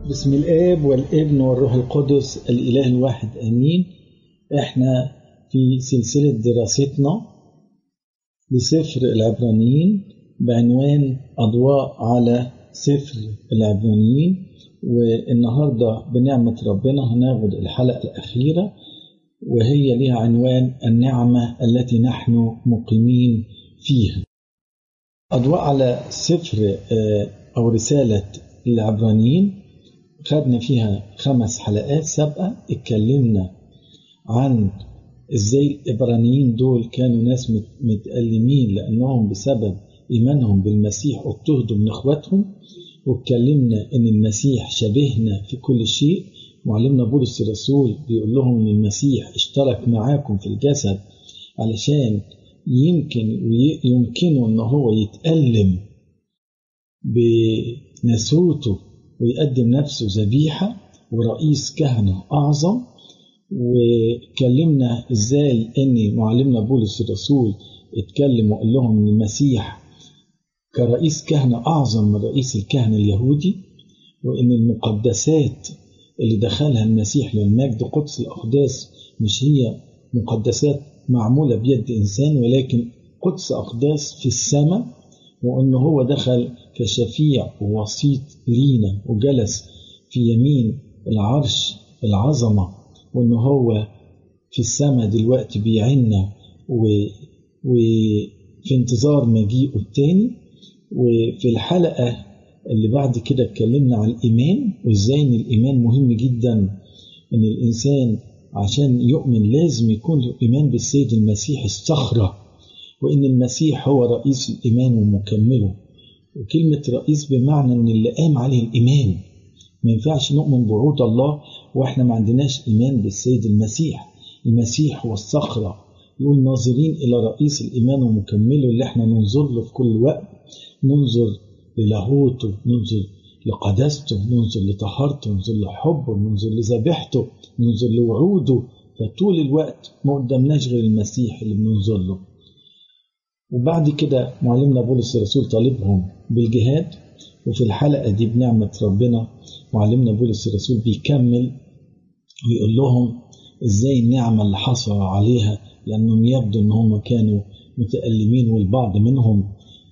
بسم الآب والابن والروح القدس الإله الواحد آمين احنا في سلسلة دراستنا لسفر العبرانيين بعنوان أضواء على سفر العبرانيين والنهاردة بنعمة ربنا هناخد الحلقة الأخيرة وهي لها عنوان النعمة التي نحن مقيمين فيها أضواء على سفر أو رسالة العبرانيين خدنا فيها خمس حلقات سابقة اتكلمنا عن ازاي الإبرانيين دول كانوا ناس متألمين لأنهم بسبب إيمانهم بالمسيح اضطهدوا من إخواتهم واتكلمنا إن المسيح شبهنا في كل شيء معلمنا بولس الرسول بيقول لهم إن المسيح اشترك معاكم في الجسد علشان يمكن ويمكنه إن هو يتألم بنسوته ويقدم نفسه ذبيحة ورئيس كهنة أعظم وكلمنا إزاي أن معلمنا بولس الرسول اتكلم وقال لهم أن المسيح كرئيس كهنة أعظم من رئيس الكهنة اليهودي وأن المقدسات اللي دخلها المسيح للمجد قدس الأقداس مش هي مقدسات معمولة بيد إنسان ولكن قدس أقداس في السماء وأن هو دخل كشفيع ووسيط لينا وجلس في يمين العرش العظمة وأن هو في السماء دلوقتي بيعنا وفي انتظار مجيئه التاني وفي الحلقة اللي بعد كده اتكلمنا عن الإيمان وإزاي إن الإيمان مهم جدا إن الإنسان عشان يؤمن لازم يكون له إيمان بالسيد المسيح الصخرة وإن المسيح هو رئيس الإيمان ومكمله وكلمة رئيس بمعنى إن اللي قام عليه الإيمان ما ينفعش نؤمن بوعود الله وإحنا ما عندناش إيمان بالسيد المسيح المسيح هو الصخرة يقول ناظرين إلى رئيس الإيمان ومكمله اللي إحنا ننظر له في كل وقت ننظر للاهوته ننظر لقداسته ننظر لطهارته ننظر لحبه ننظر لذبيحته ننظر لوعوده فطول الوقت ما قدامناش غير المسيح اللي بننظر له وبعد كده معلمنا بولس الرسول طالبهم بالجهاد وفي الحلقة دي بنعمة ربنا معلمنا بولس الرسول بيكمل ويقول لهم ازاي النعمة اللي حصل عليها لأنهم يبدو ان هم كانوا متألمين والبعض منهم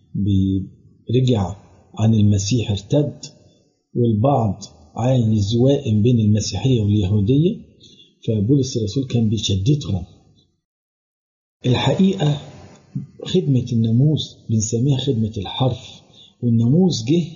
رجع عن المسيح ارتد والبعض عايز وائم بين المسيحية واليهودية فبولس الرسول كان بيشددهم الحقيقة خدمة الناموس بنسميها خدمة الحرف والناموس جه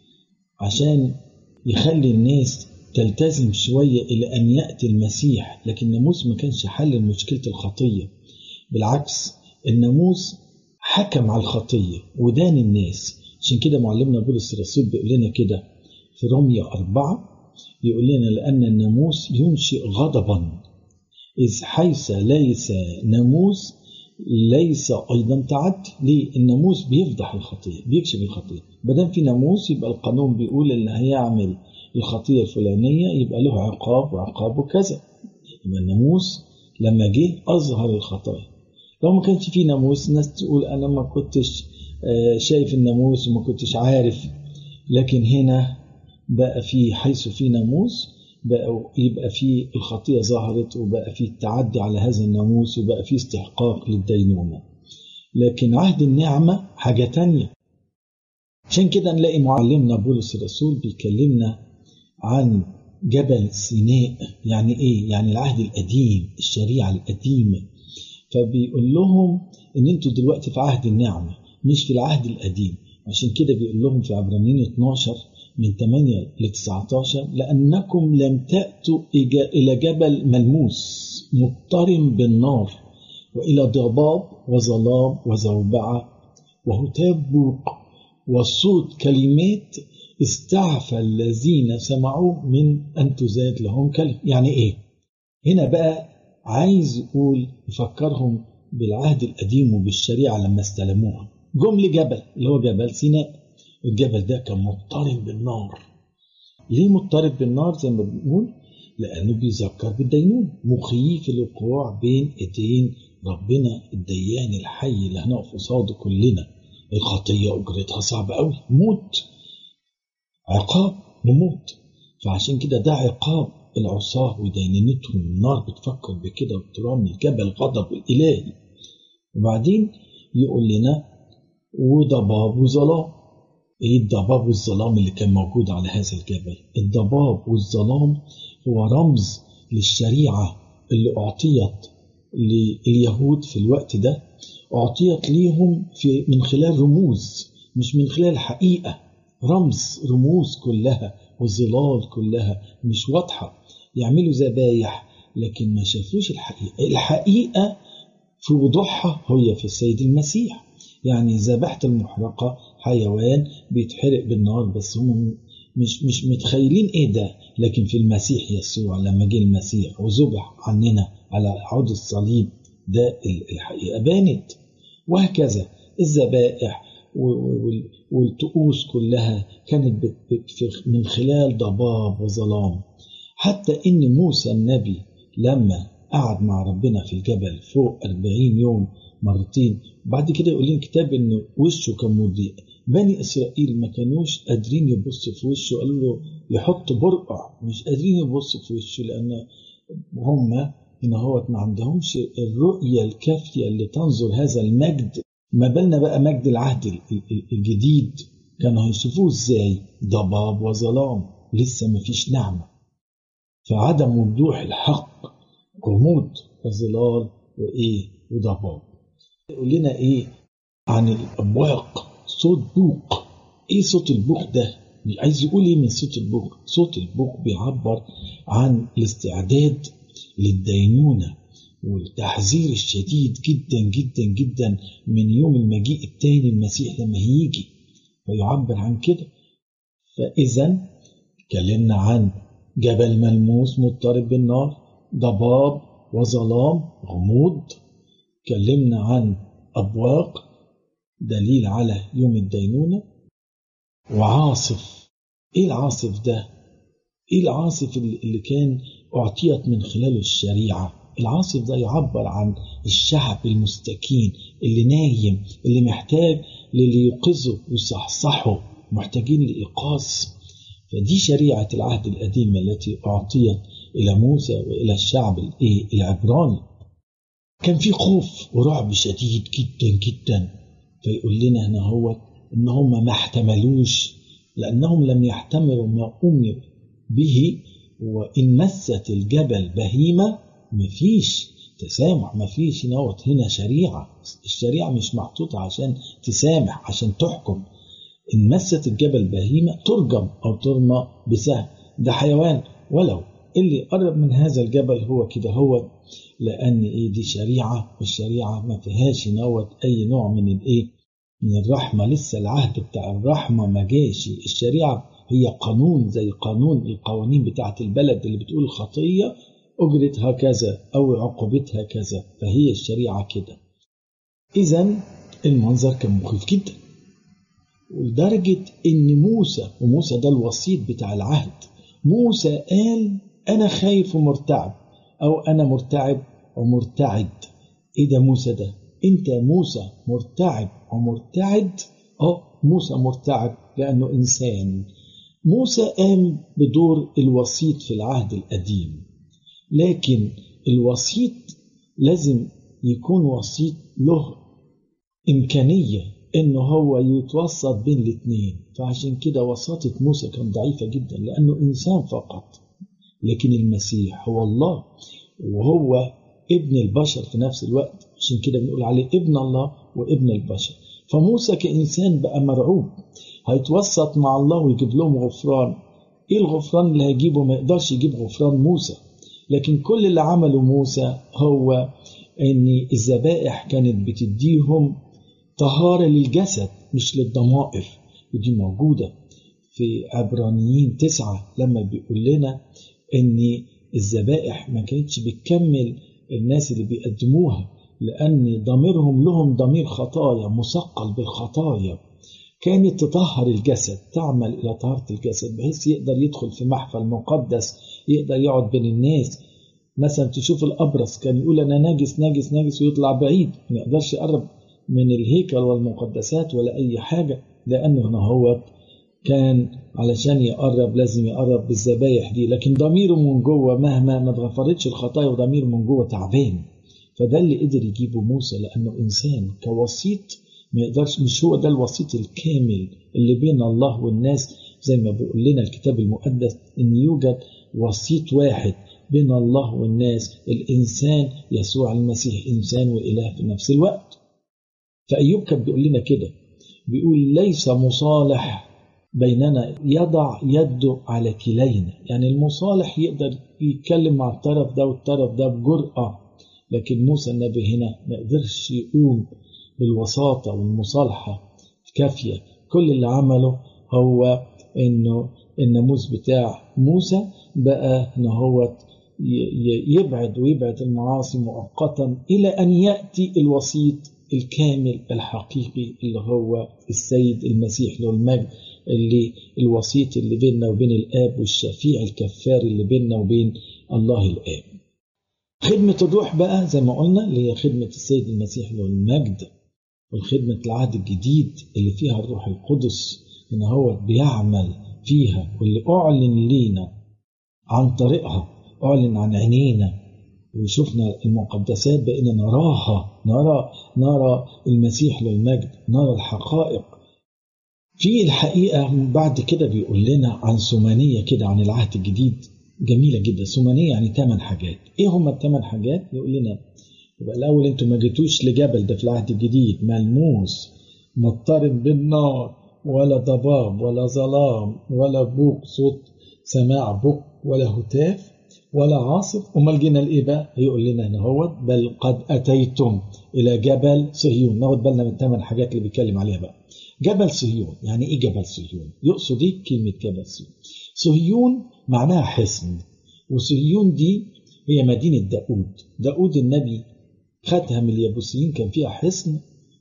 عشان يخلي الناس تلتزم شوية إلى أن يأتي المسيح لكن الناموس ما كانش حل لمشكلة الخطية بالعكس الناموس حكم على الخطية ودان الناس عشان كده معلمنا بولس الرسول بيقول لنا كده في رمية أربعة يقول لنا لأن الناموس ينشئ غضبا إذ حيث ليس ناموس ليس ايضا تعدي ليه الناموس بيفضح الخطيه بيكشف الخطيه ما دام في ناموس يبقى القانون بيقول اللي هيعمل الخطيه الفلانيه يبقى له عقاب وعقابه كذا يبقى الناموس لما جه اظهر الخطايا لو ما كانش في ناموس الناس تقول انا ما كنتش شايف الناموس وما كنتش عارف لكن هنا بقى في حيث في ناموس بقى يبقى في الخطية ظهرت وبقى في التعدي على هذا الناموس وبقى في استحقاق للدينونة لكن عهد النعمة حاجة تانية عشان كده نلاقي معلمنا بولس الرسول بيكلمنا عن جبل سيناء يعني ايه يعني العهد القديم الشريعة القديمة فبيقول لهم ان انتوا دلوقتي في عهد النعمة مش في العهد القديم عشان كده بيقول لهم في عبرانيين 12 من 8 ل 19 لأنكم لم تأتوا إلى جبل ملموس مضطرم بالنار وإلى ضباب وظلام وزوبعة وهتاب بوق وصوت كلمات استعفى الذين سمعوه من أن تزاد لهم كلمة يعني إيه هنا بقى عايز يقول يفكرهم بالعهد القديم وبالشريعة لما استلموها جم لجبل اللي هو جبل سيناء الجبل ده كان مضطرب بالنار ليه مضطرب بالنار زي ما بنقول لأنه بيذكر بالدينون مخيف الوقوع بين ايدين ربنا الديان الحي اللي هنقف قصاده كلنا الخطية أجرتها صعبة أوي موت عقاب وموت فعشان كده ده عقاب العصاة ودينونتهم النار بتفكر بكده وترمي الجبل غضب الإلهي وبعدين يقول لنا وضباب وظلام ايه الضباب والظلام اللي كان موجود على هذا الجبل الضباب والظلام هو رمز للشريعة اللي أعطيت لليهود في الوقت ده أعطيت ليهم في من خلال رموز مش من خلال حقيقة رمز رموز كلها وظلال كلها مش واضحة يعملوا ذبايح لكن ما شافوش الحقيقة الحقيقة في وضوحها هي في السيد المسيح يعني ذبحت المحرقة حيوان بيتحرق بالنار بس هم مش مش متخيلين ايه ده لكن في المسيح يسوع لما جه المسيح وذبح عننا على عود الصليب ده الحقيقة بانت وهكذا الذبائح والطقوس كلها كانت من خلال ضباب وظلام حتى ان موسى النبي لما قعد مع ربنا في الجبل فوق 40 يوم مرتين بعد كده يقول لنا الكتاب ان وشه كان مضيء بني اسرائيل ما كانوش قادرين يبصوا في وشه قالوا له يحط برقع مش قادرين يبصوا في وشه لان هم ان هو ما عندهمش الرؤيه الكافيه اللي تنظر هذا المجد ما بالنا بقى مجد العهد الجديد كانوا هيشوفوه ازاي ضباب وظلام لسه ما فيش نعمه فعدم وضوح الحق غموض وظلال وايه وضباب يقول لنا ايه عن الابواق صوت بوق ايه صوت البوق ده عايز يقول ايه من صوت البوق صوت البوق بيعبر عن الاستعداد للدينونه والتحذير الشديد جدا جدا جدا من يوم المجيء التاني المسيح لما هيجي ويعبر عن كده فاذا اتكلمنا عن جبل ملموس مضطرب بالنار ضباب وظلام غموض اتكلمنا عن أبواق دليل على يوم الدينونة وعاصف ايه العاصف ده ايه العاصف اللي كان اعطيت من خلاله الشريعة العاصف ده يعبر عن الشعب المستكين اللي نايم اللي محتاج للي يوقظه ويصحصحه محتاجين لإيقاظ فدي شريعة العهد القديم التي أعطيت إلى موسى وإلى الشعب العبراني كان في خوف ورعب شديد جدا جدا فيقول لنا هنا هو إن هم ما احتملوش لأنهم لم يحتملوا ما أمر به وإن مست الجبل بهيمة مفيش تسامح مفيش نوت هنا شريعة الشريعة مش محطوطة عشان تسامح عشان تحكم إن مست الجبل بهيمة ترجم أو ترمى بسهم ده حيوان ولو اللي قرب من هذا الجبل هو كده هو لأن إيه دي شريعة والشريعة ما فيهاش نوت أي نوع من الإيه من الرحمة لسه العهد بتاع الرحمة ما جاش الشريعة هي قانون زي قانون القوانين بتاعة البلد اللي بتقول الخطية أجرتها كذا أو عقوبتها كذا فهي الشريعة كده إذا المنظر كان مخيف جدا ولدرجة إن موسى وموسى ده الوسيط بتاع العهد موسى قال أنا خايف ومرتعب أو أنا مرتعب ومرتعد إيه ده موسى ده؟ أنت موسى مرتعب ومرتعد؟ أه موسى مرتعب لأنه إنسان موسى قام بدور الوسيط في العهد القديم لكن الوسيط لازم يكون وسيط له إمكانية إنه هو يتوسط بين الاتنين فعشان كده وساطة موسى كان ضعيفة جدا لأنه إنسان فقط لكن المسيح هو الله وهو ابن البشر في نفس الوقت عشان كده بنقول عليه ابن الله وابن البشر فموسى كإنسان بقى مرعوب هيتوسط مع الله ويجيب لهم غفران ايه الغفران اللي هيجيبه ما يقدرش يجيب غفران موسى لكن كل اللي عمله موسى هو ان الذبائح كانت بتديهم طهارة للجسد مش للضمائر ودي موجودة في عبرانيين تسعة لما بيقول لنا ان الذبائح ما كانتش بتكمل الناس اللي بيقدموها لأن ضميرهم لهم ضمير خطايا مثقل بالخطايا كانت تطهر الجسد تعمل إلى طهارة الجسد بحيث يقدر يدخل في محفل مقدس يقدر يقعد بين الناس مثلا تشوف الأبرص كان يقول أنا ناجس ناجس ناجس ويطلع بعيد ما يقدرش يقرب من الهيكل والمقدسات ولا أي حاجة لأنه هنا هو كان علشان يقرب لازم يقرب بالذبايح دي لكن ضميره من جوه مهما ما اتغفرتش الخطايا وضميره من جوه تعبان فده اللي قدر يجيبه موسى لانه انسان كوسيط ما يقدرش مش هو ده الوسيط الكامل اللي بين الله والناس زي ما بيقول لنا الكتاب المقدس ان يوجد وسيط واحد بين الله والناس الانسان يسوع المسيح انسان واله في نفس الوقت فايوب كان بيقول لنا كده بيقول ليس مصالح بيننا يضع يده على كلينا يعني المصالح يقدر يتكلم مع الطرف ده والطرف ده بجرأة لكن موسى النبي هنا ما قدرش يقوم بالوساطة والمصالحة الكافية كل اللي عمله هو انه الناموس بتاع موسى بقى ان هو يبعد ويبعد المعاصي مؤقتا الى ان ياتي الوسيط الكامل الحقيقي اللي هو السيد المسيح له المجد اللي الوسيط اللي بيننا وبين الاب والشفيع الكفار اللي بيننا وبين الله الاب خدمة الروح بقى زي ما قلنا اللي هي خدمة السيد المسيح له المجد والخدمة العهد الجديد اللي فيها الروح القدس إن هو بيعمل فيها واللي أعلن لينا عن طريقها أعلن عن عينينا وشفنا المقدسات بقينا نراها نرى نرى المسيح للمجد نرى الحقائق في الحقيقة بعد كده بيقول لنا عن سمانية كده عن العهد الجديد جميلة جدا سمانية يعني ثمان حاجات ايه هما الثمان حاجات يقول لنا يبقى الأول انتوا ما جيتوش لجبل ده في العهد الجديد ملموس مضطرب بالنار ولا ضباب ولا ظلام ولا بوق صوت سماع بوق ولا هتاف ولا عاصف امال جينا لايه بقى؟ يقول لنا هنا هو بل قد اتيتم الى جبل صهيون ناخد بالنا من الثمان حاجات اللي بيتكلم عليها بقى. جبل صهيون يعني ايه جبل صهيون؟ يقصد ايه كلمه جبل صهيون؟ صهيون معناها حصن وصهيون دي هي مدينه داود، داود النبي خدها من اليابوسيين كان فيها حصن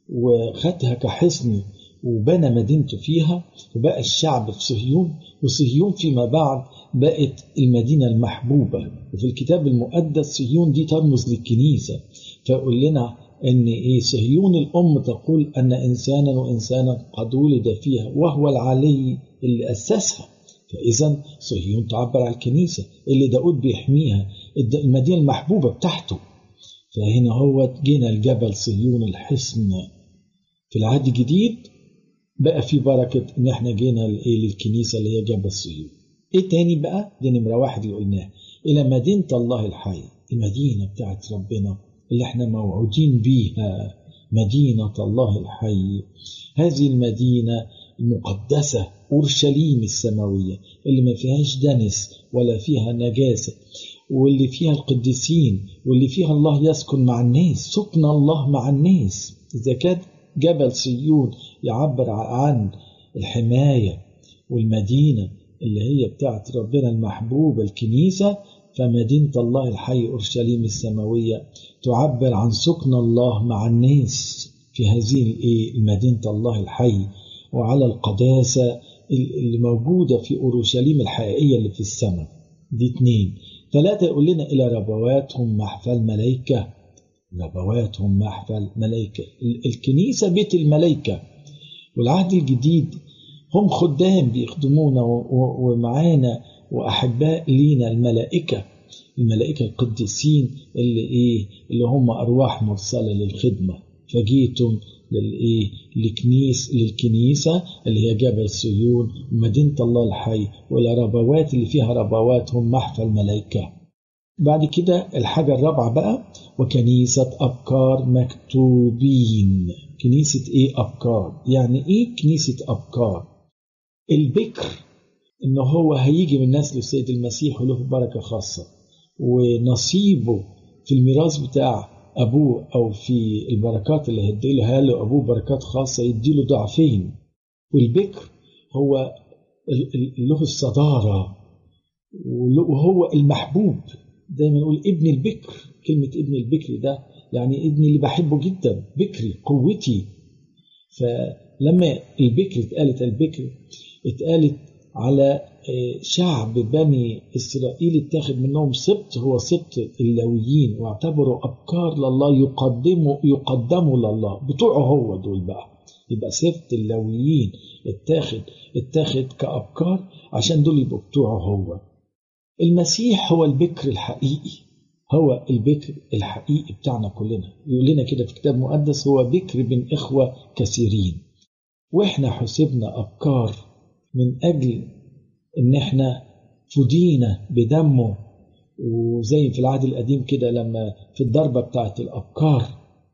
وخدها كحصن وبنى مدينته فيها وبقى الشعب في صهيون وصهيون فيما بعد بقت المدينة المحبوبة وفي الكتاب المقدس صهيون دي ترمز للكنيسة فيقول لنا ان ايه صهيون الام تقول ان انسانا وانسانا قد ولد فيها وهو العلي اللي اسسها فاذا صهيون تعبر عن الكنيسه اللي داود بيحميها المدينه المحبوبه بتاعته فهنا هو جينا الجبل صهيون الحصن في العهد الجديد بقى في بركة إن إحنا جينا لإيه للكنيسة اللي هي جبل صهيون. إيه تاني بقى؟ دي نمرة واحد اللي قلناه إلى مدينة الله الحي المدينة بتاعت ربنا اللي إحنا موعودين بيها مدينة الله الحي هذه المدينة المقدسة أورشليم السماوية اللي ما فيهاش دنس ولا فيها نجاسة واللي فيها القديسين واللي فيها الله يسكن مع الناس سكن الله مع الناس إذا كان جبل صيون يعبر عن الحماية والمدينة اللي هي بتاعت ربنا المحبوبة الكنيسة فمدينة الله الحي أورشليم السماوية تعبر عن سكن الله مع الناس في هذه المدينة الله الحي وعلى القداسة اللي موجودة في أورشليم الحقيقية اللي في السماء دي اتنين ثلاثة يقول لنا إلى ربواتهم محفل ملائكة ربواتهم محفل ملائكة الكنيسة بيت الملائكة والعهد الجديد هم خدام بيخدمونا ومعانا وأحباء لينا الملائكة الملائكة القديسين اللي إيه اللي هم أرواح مرسلة للخدمة فجيتم للإيه لكنيس للكنيسة اللي هي جبل صيون ومدينة الله الحي والربوات اللي فيها ربوات هم محفل ملائكة بعد كده الحاجة الرابعة بقى وكنيسة أبكار مكتوبين كنيسة إيه أبكار يعني إيه كنيسة أبكار البكر إن هو هيجي من نسل السيد المسيح وله بركة خاصة ونصيبه في الميراث بتاع أبوه أو في البركات اللي هيديلها له أبوه بركات خاصة يديله ضعفين والبكر هو له الصدارة وهو المحبوب دايما نقول ابن البكر كلمة ابن البكر ده يعني ابني اللي بحبه جدا بكري قوتي فلما البكر اتقالت البكر اتقالت على شعب بني إسرائيل اتاخد منهم سبط هو سبط اللاويين واعتبروا أبكار لله يقدموا يقدموا لله بتوعه هو دول بقى يبقى سفت اللاويين اتاخد اتاخد كأبكار عشان دول يبقوا بتوعه هو المسيح هو البكر الحقيقي هو البكر الحقيقي بتاعنا كلنا يقول لنا كده في كتاب مقدس هو بكر بين إخوة كثيرين وإحنا حسبنا أبكار من أجل إن إحنا فدينا بدمه وزي في العهد القديم كده لما في الضربة بتاعت الأبكار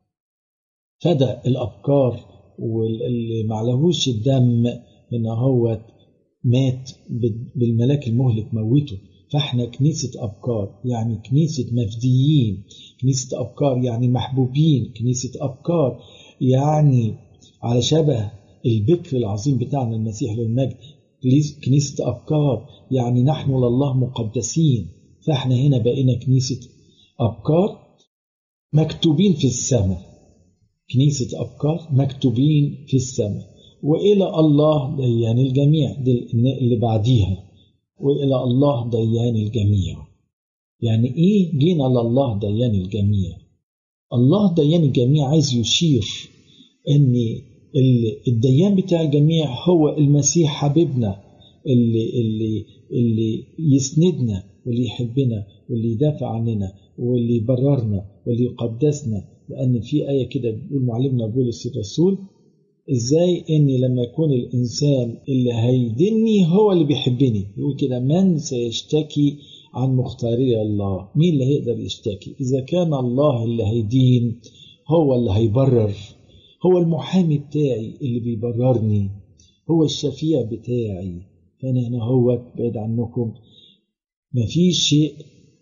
فدى الأبكار واللي معلهوش الدم إن هو مات بالملاك المهلك موته فاحنا كنيسة أبكار يعني كنيسة مفديين كنيسة أبكار يعني محبوبين كنيسة أبكار يعني على شبه البكر العظيم بتاعنا المسيح للمجد كنيسة أبكار يعني نحن لله مقدسين فاحنا هنا بقينا كنيسة أبكار مكتوبين في السماء كنيسة أبكار مكتوبين في السماء وإلى الله ديان الجميع دي اللي بعديها وإلى الله ديان الجميع يعني إيه جينا لله ديان الجميع الله ديان الجميع عايز يشير أن الديان بتاع الجميع هو المسيح حبيبنا اللي, اللي, اللي يسندنا واللي يحبنا واللي يدافع عننا واللي يبررنا واللي يقدسنا لأن في آية كده بيقول معلمنا بولس الرسول ازاي اني لما يكون الانسان اللي هيدني هو اللي بيحبني يقول كده من سيشتكي عن مختاري الله مين اللي هيقدر يشتكي اذا كان الله اللي هيدين هو اللي هيبرر هو المحامي بتاعي اللي بيبررني هو الشفيع بتاعي فانا هنا هو بعيد عنكم مفيش شيء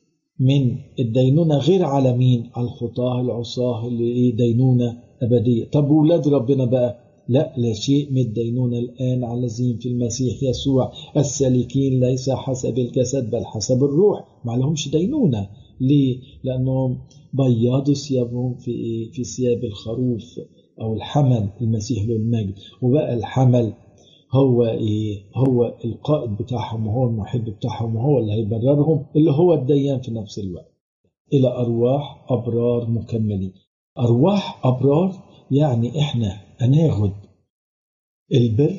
من الدينونة غير على مين على الخطاه العصاه اللي ايه دينونة أبدية طب ولاد ربنا بقى لا لا شيء من الدينونة الآن على الذين في المسيح يسوع السالكين ليس حسب الجسد بل حسب الروح ما لهمش دينونة ليه؟ لأنهم بيضوا ثيابهم في إيه؟ في ثياب الخروف أو الحمل المسيح له المجد وبقى الحمل هو إيه؟ هو القائد بتاعهم وهو المحب بتاعهم وهو اللي هيبررهم اللي هو الديان في نفس الوقت إلى أرواح أبرار مكملين أرواح أبرار يعني إحنا هناخد البر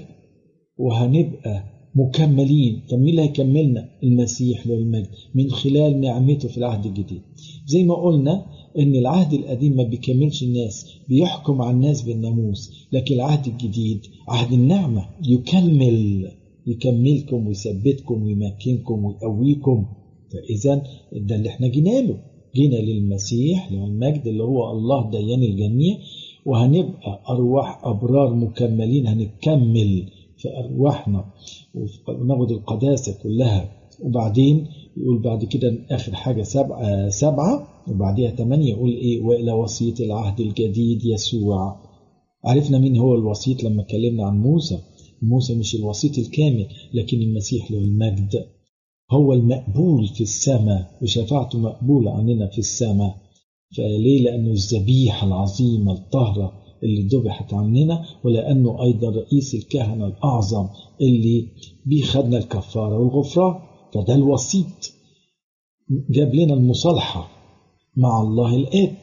وهنبقى مكملين طب مين اللي هيكملنا المسيح له المجد من خلال نعمته في العهد الجديد زي ما قلنا ان العهد القديم ما بيكملش الناس بيحكم على الناس بالناموس لكن العهد الجديد عهد النعمة يكمل يكملكم ويثبتكم ويمكنكم ويقويكم فإذا ده اللي احنا جينا له جينا للمسيح له المجد اللي هو الله ديان الجميع وهنبقى أرواح أبرار مكملين هنكمل في أرواحنا وناخد القداسة كلها وبعدين يقول بعد كده آخر حاجة سبعة, سبعة وبعديها ثمانية يقول إيه وإلى وسيط العهد الجديد يسوع عرفنا مين هو الوسيط لما اتكلمنا عن موسى موسى مش الوسيط الكامل لكن المسيح له المجد هو المقبول في السماء وشفاعته مقبولة عننا في السماء فليه لأنه الذبيحة العظيمة الطاهرة اللي ذبحت عننا ولأنه أيضا رئيس الكهنة الأعظم اللي بيخدنا الكفارة والغفران فده الوسيط جاب لنا المصالحة مع الله الآب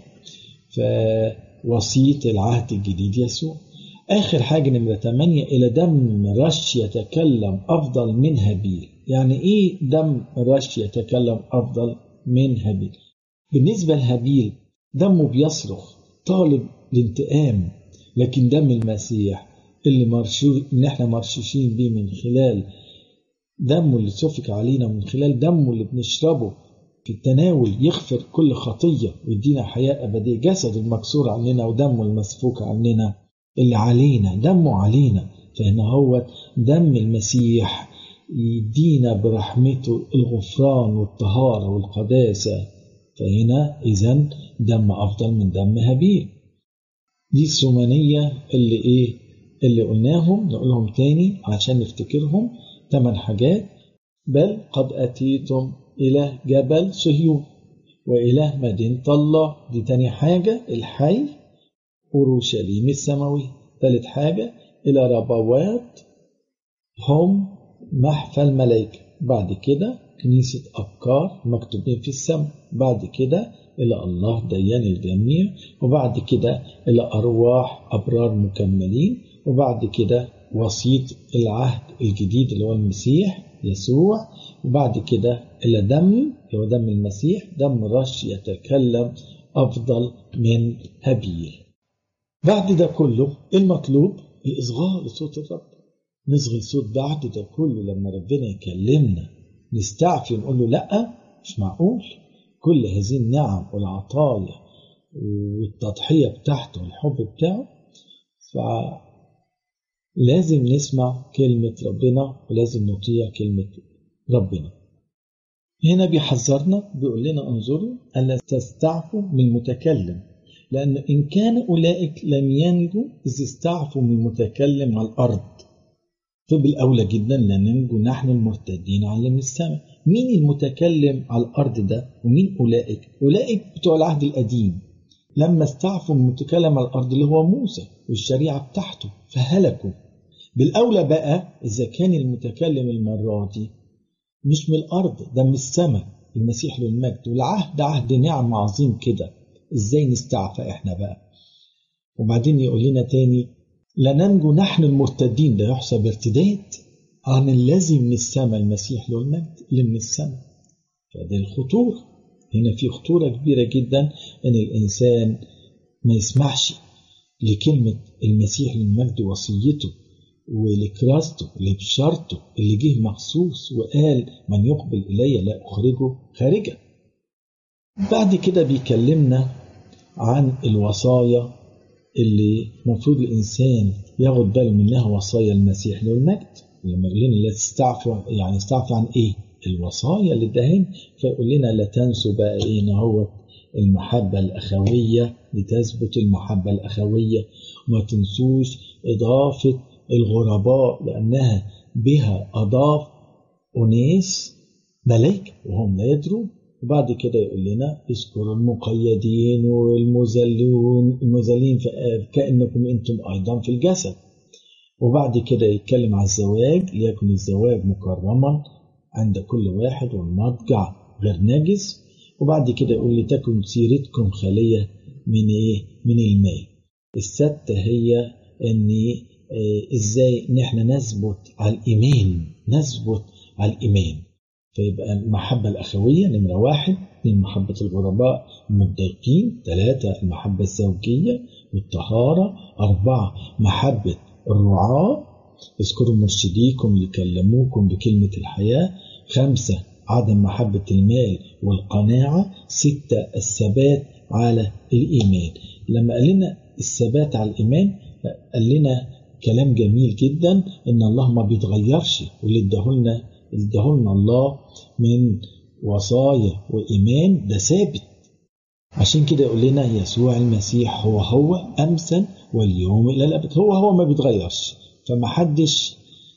فوسيط العهد الجديد يسوع آخر حاجة نمرة 8 إلى دم رش يتكلم أفضل من هابيل يعني إيه دم رش يتكلم أفضل من هابيل بالنسبة لهابيل دمه بيصرخ طالب الانتقام لكن دم المسيح اللي مرشو ان احنا مرشوشين بيه من خلال دمه اللي سفك علينا من خلال دمه اللي بنشربه في التناول يغفر كل خطية ويدينا حياة أبدية جسد المكسور عننا ودمه المسفوك عننا اللي علينا دمه علينا فهنا هو دم المسيح يدينا برحمته الغفران والطهارة والقداسة فهنا إذا دم أفضل من دم هابيل دي الثمانية اللي إيه اللي قلناهم نقولهم تاني عشان نفتكرهم ثمان حاجات بل قد أتيتم إلى جبل صهيون وإلى مدينة الله دي تاني حاجة الحي أورشليم السماوي ثالث حاجة إلى ربوات هم محفى الملائكة بعد كده كنيسة أبكار مكتوبين في السماء بعد كده إلى الله ديان الجميع وبعد كده إلى أرواح أبرار مكملين وبعد كده وسيط العهد الجديد اللي هو المسيح يسوع وبعد كده إلى دم اللي هو دم المسيح دم رش يتكلم أفضل من هابيل بعد ده كله المطلوب الإصغاء لصوت الرب نصغي صوت بعد ده كله لما ربنا يكلمنا نستعفي ونقول له لأ مش معقول كل هذه النعم والعطايا والتضحية بتاعته والحب بتاعه فلازم نسمع كلمة ربنا ولازم نطيع كلمة ربنا هنا بيحذرنا بيقول لنا انظروا ألا تستعفوا من المتكلم لأن إن كان أولئك لم ينجوا إذ استعفوا من المتكلم على الأرض فبالأولى جدا لا ننجو نحن المرتدين على من السماء مين المتكلم على الأرض ده ومين أولئك أولئك بتوع العهد القديم لما استعفوا من المتكلم على الأرض اللي هو موسى والشريعة بتاعته فهلكوا بالأولى بقى إذا كان المتكلم المرة دي مش من الأرض ده من السماء المسيح له المجد والعهد عهد نعم عظيم كده إزاي نستعفى إحنا بقى وبعدين يقول لنا تاني لا ننجو نحن المرتدين ده يحسب ارتداد عن الذي من السماء المسيح له المجد اللي من السماء فده الخطورة هنا في خطورة كبيرة جدا أن الإنسان ما يسمعش لكلمة المسيح للمجد وصيته ولكراسته لبشارته اللي جه مخصوص وقال من يقبل إلي لا أخرجه خارجا بعد كده بيكلمنا عن الوصايا اللي المفروض الإنسان ياخد باله منها وصايا المسيح له المجد لما يقول لنا لا تستعفوا يعني استعفوا عن إيه؟ الوصايا اللي اداهن فيقول لنا لا تنسوا بقى إيه هو المحبة الأخوية لتثبت المحبة الأخوية وما تنسوش إضافة الغرباء لأنها بها أضاف أناس ملائكة وهم لا يدرون وبعد كده يقول لنا اذكروا المقيدين والمذلون المذلين كأنكم أنتم أيضا في الجسد وبعد كده يتكلم عن الزواج ليكن الزواج مكرما عند كل واحد والمضجع غير نجس وبعد كده يقول لتكن سيرتكم خالية من إيه؟ من المال الستة هي أن ازاي ان احنا نثبت على الايمان نثبت على الايمان فيبقى المحبة الأخوية نمرة واحد اثنين محبة الغرباء المتضايقين ثلاثة المحبة الزوجية والطهارة أربعة محبة الرعاة اذكروا مرشديكم لكلموكم بكلمة الحياة خمسة عدم محبة المال والقناعة ستة الثبات على الإيمان لما قال لنا الثبات على الإيمان قال لنا كلام جميل جدا ان الله ما بيتغيرش واللي اداهولنا اداهولنا الله من وصايا وايمان ده ثابت عشان كده يقول لنا يسوع المسيح هو هو امسا واليوم الى الابد هو هو ما بيتغيرش فما حدش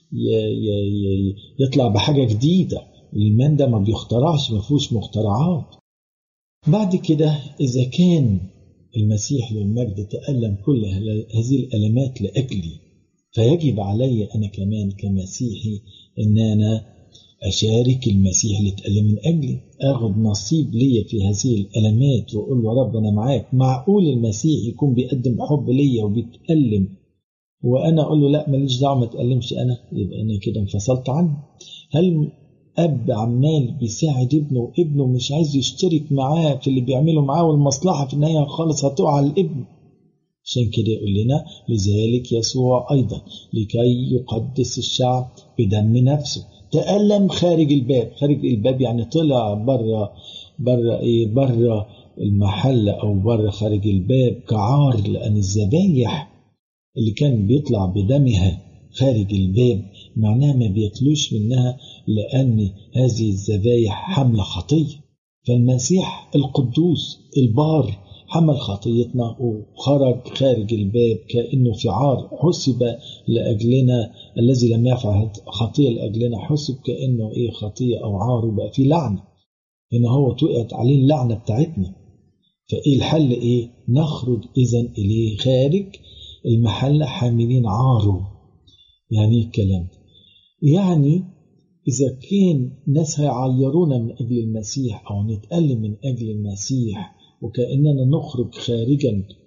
يطلع بحاجه جديده الايمان ده ما بيخترعش ما فيهوش مخترعات بعد كده اذا كان المسيح للمجد تألم كل هذه الألمات لأجلي فيجب علي أنا كمان كمسيحي أن أنا أشارك المسيح اللي اتألم من أجلي أخذ نصيب ليا في هذه الألمات وأقول له رب أنا معاك معقول المسيح يكون بيقدم حب ليا وبيتألم وأنا أقول له لا ماليش دعوة ما تألمش أنا يبقى أنا كده انفصلت عنه هل أب عمال بيساعد ابنه وابنه مش عايز يشترك معاه في اللي بيعمله معاه والمصلحة في النهاية خالص هتقع على الابن عشان كده يقول لنا لذلك يسوع أيضا لكي يقدس الشعب بدم نفسه تألم خارج الباب خارج الباب يعني طلع بره بره ايه بره المحل او بره خارج الباب كعار لان الذبايح اللي كان بيطلع بدمها خارج الباب معناها ما بياكلوش منها لأن هذه الذبايح حمل خطية فالمسيح القدوس البار حمل خطيتنا وخرج خارج الباب كأنه في عار حسب لأجلنا الذي لم يفعل خطية لأجلنا حسب كأنه إيه خطية أو عار وبقى في لعنة هنا هو وقعت عليه اللعنة بتاعتنا فإيه الحل إيه نخرج إذا إليه خارج المحل حاملين عاره يعني ايه الكلام يعني إذا كان ناس هيعيرونا من أجل المسيح أو نتألم من أجل المسيح وكأننا نخرج خارجا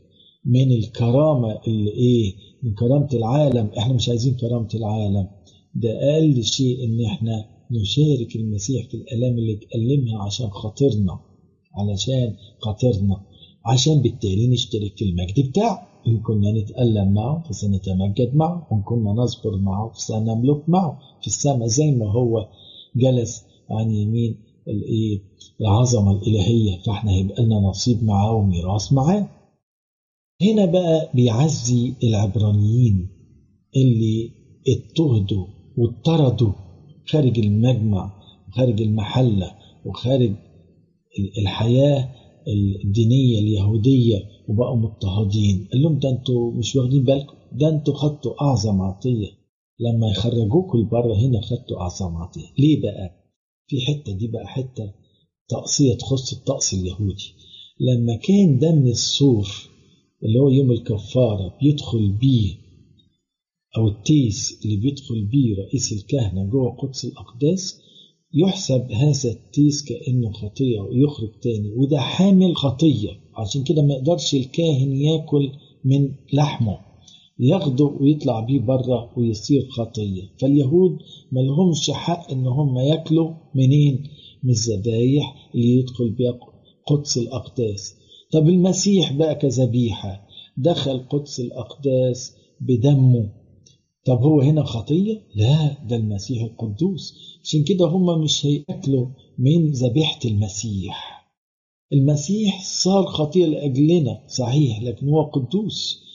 من الكرامة اللي إيه من كرامة العالم إحنا مش عايزين كرامة العالم ده أقل شيء إن إحنا نشارك المسيح في الآلام اللي اتألمها عشان خاطرنا علشان خاطرنا عشان بالتالي نشترك في المجد بتاعه إن كنا نتألم معه فسنتمجد معه وإن كنا نصبر معه فسنملك معه في السماء زي ما هو جلس عن يمين الايه العظمه الالهيه فاحنا هيبقى لنا نصيب معاه وميراث معاه هنا بقى بيعزي العبرانيين اللي اضطهدوا واطردوا خارج المجمع وخارج المحله وخارج الحياه الدينيه اليهوديه وبقوا مضطهدين قال لهم ده انتوا مش واخدين بالكم ده انتوا خدتوا اعظم عطيه لما يخرجوكوا لبره هنا خدتوا اعظم عطيه ليه بقى في حته دي بقى حته تقصيه تخص الطقس اليهودي لما كان دم الصور اللي هو يوم الكفاره بيدخل بيه او التيس اللي بيدخل بيه رئيس الكهنه جوه قدس الاقداس يحسب هذا التيس كانه خطيه ويخرج تاني وده حامل خطيه عشان كده ما يقدرش الكاهن ياكل من لحمه ياخده ويطلع بيه بره ويصير خطيه فاليهود ما لهمش حق ان هم ياكلوا منين من الذبايح اللي يدخل بيها قدس الاقداس طب المسيح بقى كذبيحه دخل قدس الاقداس بدمه طب هو هنا خطيه لا ده المسيح القدوس عشان كده هم مش هياكلوا من ذبيحه المسيح المسيح صار خطيه لاجلنا صحيح لكن هو قدوس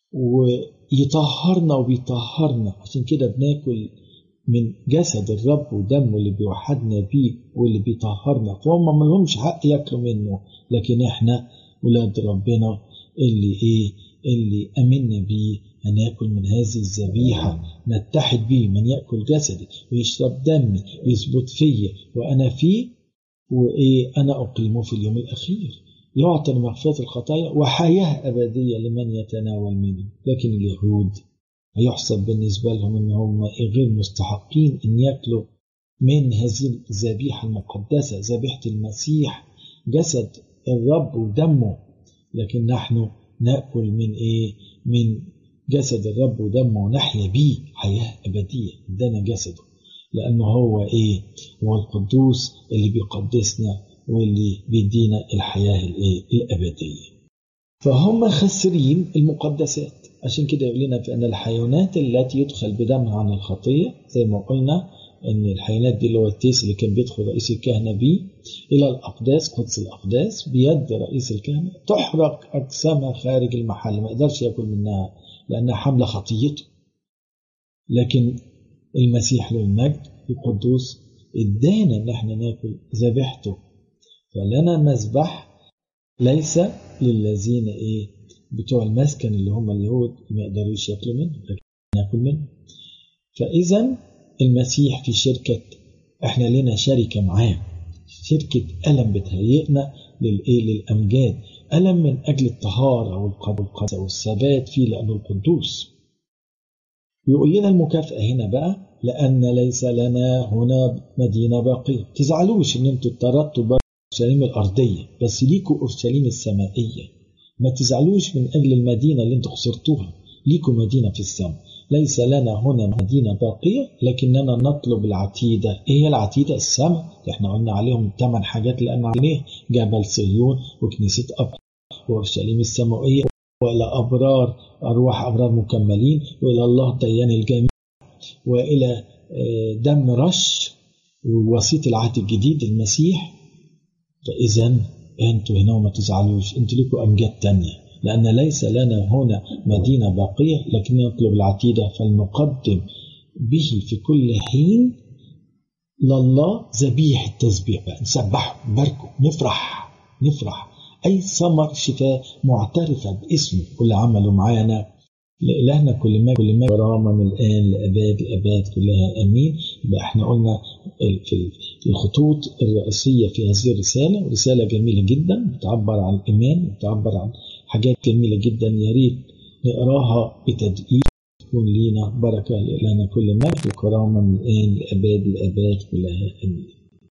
ويطهرنا وبيطهرنا عشان كده بناكل من جسد الرب ودمه اللي بيوحدنا بيه واللي بيطهرنا فهم ما لهمش حق ياكلوا منه لكن احنا ولاد ربنا اللي ايه اللي امنا بيه هناكل من هذه الذبيحة نتحد بيه من يأكل جسدي ويشرب دمي يثبت فيا وأنا فيه وإيه أنا أقيمه في اليوم الأخير يعطي مغفرة الخطايا وحياة أبدية لمن يتناول منه لكن اليهود هيحسب بالنسبة لهم أن هم غير مستحقين أن يأكلوا من هذه الذبيحة المقدسة ذبيحة المسيح جسد الرب ودمه لكن نحن نأكل من إيه؟ من جسد الرب ودمه ونحيا بيه حياة أبدية ادانا جسده لأنه هو إيه؟ هو القدوس اللي بيقدسنا واللي بيدينا الحياة الإيه؟ الأبدية فهم خسرين المقدسات عشان كده يقول لنا في أن الحيوانات التي يدخل بدمها عن الخطية زي ما قلنا أن الحيوانات دي اللي هو التيس اللي كان بيدخل رئيس الكهنة بيه إلى الأقداس قدس الأقداس بيد رئيس الكهنة تحرق أجسامها خارج المحل ما يقدرش ياكل منها لأنها حاملة خطيته لكن المسيح له المجد القدوس ادانا ان احنا ناكل ذبيحته فلنا مذبح ليس للذين ايه بتوع المسكن اللي هم اليهود ما يقدروش ياكلوا منه لكن ناكل منه فاذا المسيح في شركه احنا لنا شركه معاه شركه الم بتهيئنا للايه للامجاد الم من اجل الطهاره والقدس والثبات فيه لانه القدوس يقول لنا المكافاه هنا بقى لان ليس لنا هنا مدينه باقيه تزعلوش ان انتوا اتطردتوا بره اورشليم الارضيه بس ليكوا اورشليم السمائيه ما تزعلوش من اجل المدينه اللي انتوا خسرتوها ليكوا مدينه في السماء ليس لنا هنا مدينة باقية لكننا نطلب العتيدة إيه هي العتيدة السماء احنا قلنا عليهم ثمان حاجات لأن عليه جبل صهيون وكنيسة أب وأورشليم السماوية وإلى أبرار أرواح أبرار مكملين وإلى الله ديان الجميع وإلى دم رش ووسيط العهد الجديد المسيح فإذا أنتوا هنا وما تزعلوش أنتوا لكم أمجاد تانية لأن ليس لنا هنا مدينة باقية لكن نطلب العتيدة فلنقدم به في كل حين لله ذبيح التسبيح بقى نسبحه نباركه نفرح نفرح أي ثمر شفاء معترفة باسمه كل عمله معانا لإلهنا كل ما كل ما كرامة من الآن لأباد الأباد كلها آمين يبقى احنا قلنا في الخطوط الرئيسية في هذه الرسالة رسالة جميلة جدا بتعبر عن الإيمان بتعبر عن حاجات جميلة جدا يا ريت نقراها بتدقيق تكون لينا بركة لإلهنا كل مجد وكرامة من الآن لأباد الأباد كلها آمين